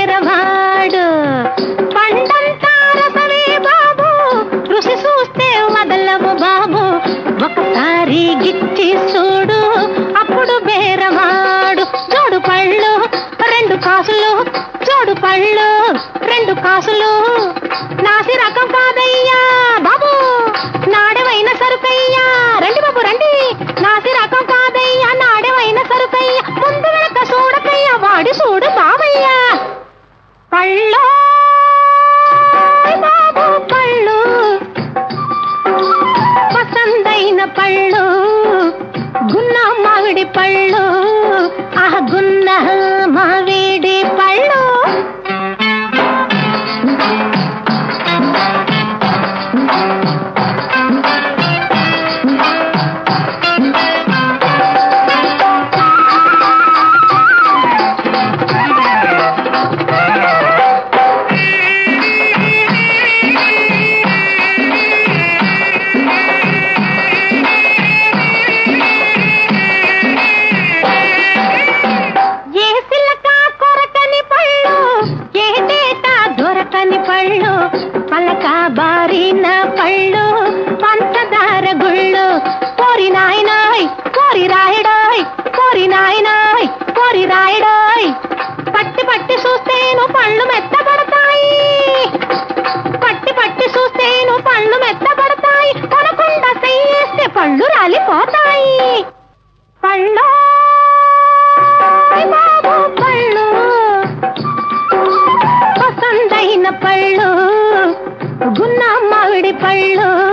బేరవాడు పండంతా రసమే బాబు రుచి చూస్తే వదలవు బాబు ఒకసారి గిచ్చి చూడు అప్పుడు బేరవాడు జోడు పళ్ళు రెండు కాసులు జోడు పళ్ళు రెండు కాసులు నాసి రకం కాదయ్యా బాబు నాడవైన సరుకయ్యా రండి బాబు రండి నాసి రకం కాదయ్యా నాడవైన సరుకయ్యా ముందు వెనక చూడకయ్యా వాడి చూడు బాబయ్యా పళ్ళు బాబు పళ్ళు పసందైన పళ్ళు గున్న మామిడి పళ్ళు ఆ గున్న మామిడి పళ్ళు ఏ సిలక కొరకని పళ్ళు ఏ తేట దొరకని పళ్ళు పలక బారిన పళ్ళు పంచదార గుళ్ళు కోరి నాయనాయ్ కోరి రాయడాయ్ కోరి నాయనాయ్ కోరి రాయడాయ్ పట్టి పట్టి చూస్తేను పళ్ళు మెత్తబడతాయి పట్టి పట్టి చూస్తేను పళ్ళు మెత్తబడతాయి కొనకుండా చెయ్యేస్తే పళ్ళు రాలిపోతాయి పళ్ళు బాబు పళ్ళు పసందైన పళ్ళు గున్న మామిడి పళ్ళు